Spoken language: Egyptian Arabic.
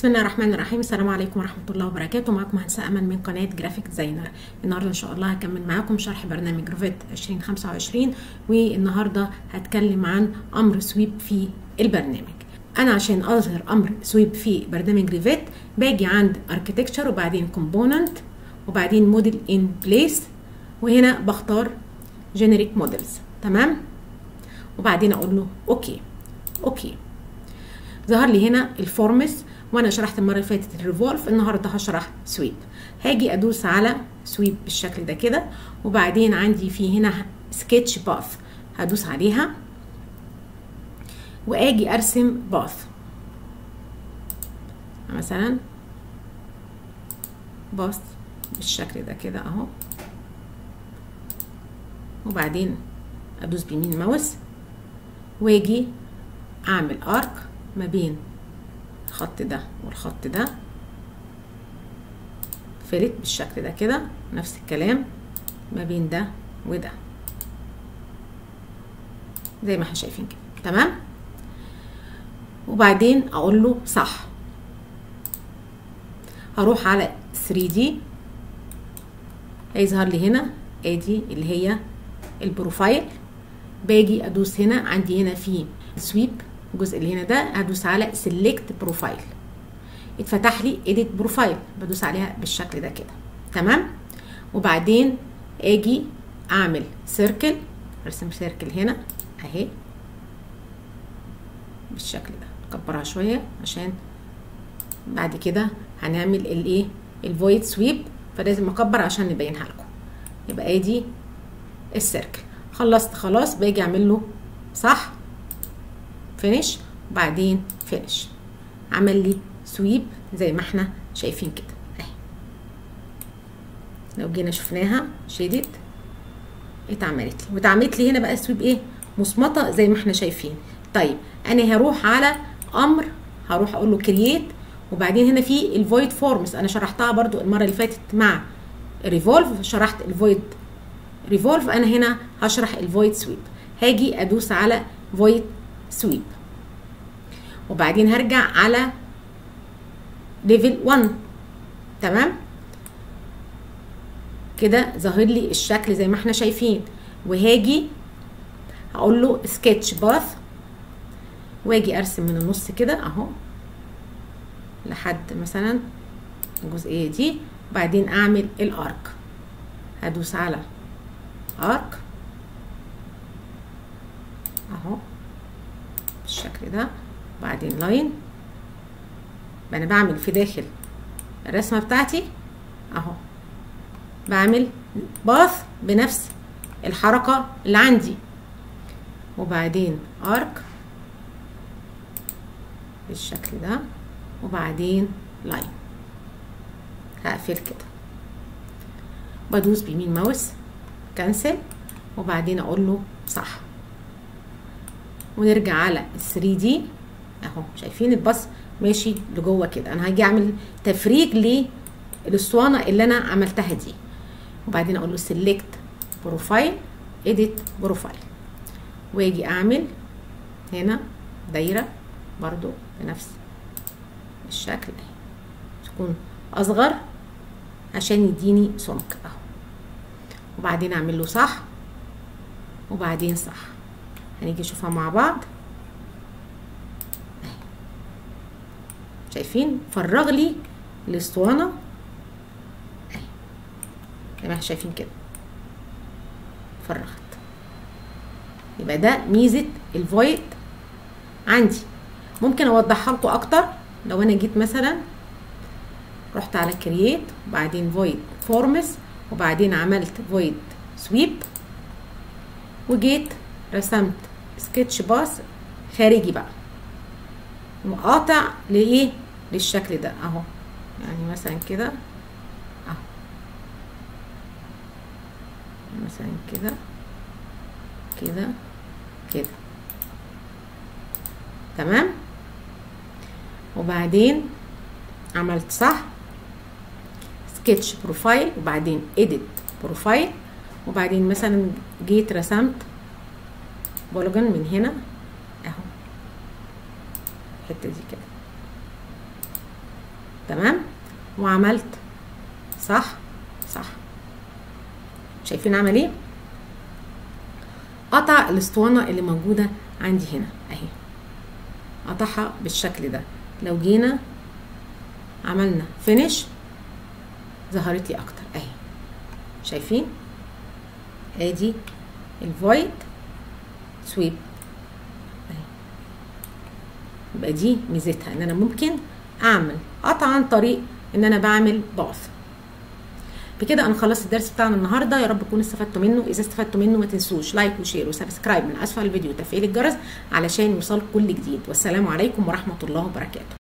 بسم الله الرحمن الرحيم السلام عليكم ورحمة الله وبركاته معكم هنساء أمل من قناة جرافيك ديزاينر النهاردة إن شاء الله هكمل معاكم شرح برنامج روفيت 2025 والنهاردة هتكلم عن أمر سويب في البرنامج أنا عشان أظهر أمر سويب في برنامج ريفيت باجي عند اركتكتشر وبعدين كومبوننت وبعدين موديل ان بليس وهنا بختار جينيريك موديلز تمام وبعدين اقول له اوكي اوكي ظهر لي هنا الفورمس وانا شرحت المره اللي فاتت الريفولف النهارده هشرح سويب هاجي ادوس على سويب بالشكل ده كده وبعدين عندي في هنا سكتش باث هدوس عليها واجي ارسم باث مثلا باث بالشكل ده كده اهو وبعدين ادوس بيمين ماوس واجي اعمل ارك ما بين الخط ده والخط ده فلت بالشكل ده كده نفس الكلام ما بين ده وده زي ما احنا شايفين كده تمام وبعدين اقول له صح هروح على 3 دي هيظهر لي هنا ادي اللي هي البروفايل باجي ادوس هنا عندي هنا في سويب الجزء اللي هنا ده هدوس على سيلكت بروفايل اتفتح لي اديت بروفايل بدوس عليها بالشكل ده كده تمام وبعدين اجي اعمل سيركل ارسم سيركل هنا اهي بالشكل ده اكبرها شويه عشان بعد كده هنعمل الايه الفويد سويب فلازم اكبر عشان نبينها لكم يبقى ادي السيركل خلصت خلاص باجي اعمل له صح فينيش وبعدين فينيش عمل لي سويب زي ما احنا شايفين كده اهي لو جينا شفناها شدت اتعملت لي واتعملت لي هنا بقى سويب ايه مصمطه زي ما احنا شايفين طيب انا هروح على امر هروح اقول له كرييت وبعدين هنا في الفويد فورمز انا شرحتها برضو المره اللي فاتت مع ريفولف شرحت الفويد ريفولف انا هنا هشرح الفويد سويب هاجي ادوس على فويد سويب وبعدين هرجع على ليفل 1 تمام كده ظاهر لي الشكل زي ما احنا شايفين وهاجي هقول له سكتش باث واجي ارسم من النص كده اهو لحد مثلا الجزئيه دي وبعدين اعمل الارك هدوس على ارك اهو بالشكل ده وبعدين لاين انا بعمل في داخل الرسمه بتاعتي اهو بعمل باث بنفس الحركه اللي عندي وبعدين ارك بالشكل ده وبعدين لاين هقفل كده بدوس بيمين ماوس كنسل وبعدين اقول له صح ونرجع على 3 دي اهو شايفين الباص ماشي لجوه كده انا هاجي اعمل تفريج للاسطوانه اللي انا عملتها دي وبعدين اقول له سيلكت بروفايل اديت بروفايل واجي اعمل هنا دايره برضو بنفس الشكل تكون اصغر عشان يديني سمك اهو وبعدين اعمل له صح وبعدين صح هنيجي نشوفها مع بعض شايفين فرغ لي الاسطوانه زي ما احنا شايفين كده فرغت يبقى ده ميزه الفويد عندي ممكن اوضحها لكم اكتر لو انا جيت مثلا رحت على كرييت وبعدين فويد فورمز وبعدين عملت فويد سويب وجيت رسمت سكتش باص خارجي بقى مقاطع لايه للشكل ده اهو يعني مثلا كده اهو مثلا كده كده كده تمام وبعدين عملت صح سكتش بروفايل وبعدين اديت بروفايل وبعدين مثلا جيت رسمت بولوجن من هنا اهو الحته دي كده تمام وعملت صح صح شايفين عمل ايه قطع الاسطوانه اللي موجوده عندي هنا اهي قطعها بالشكل ده لو جينا عملنا فينيش ظهرت لي اكتر اهي شايفين ادي الفويد سويب اهي يبقى دي ميزتها ان انا ممكن اعمل قطع عن طريق ان انا بعمل باث بكده انا خلصت الدرس بتاعنا النهارده يا رب تكونوا استفدتوا منه اذا استفدتوا منه ما تنسوش لايك وشير وسبسكرايب من اسفل الفيديو وتفعيل الجرس علشان يوصلكم كل جديد والسلام عليكم ورحمه الله وبركاته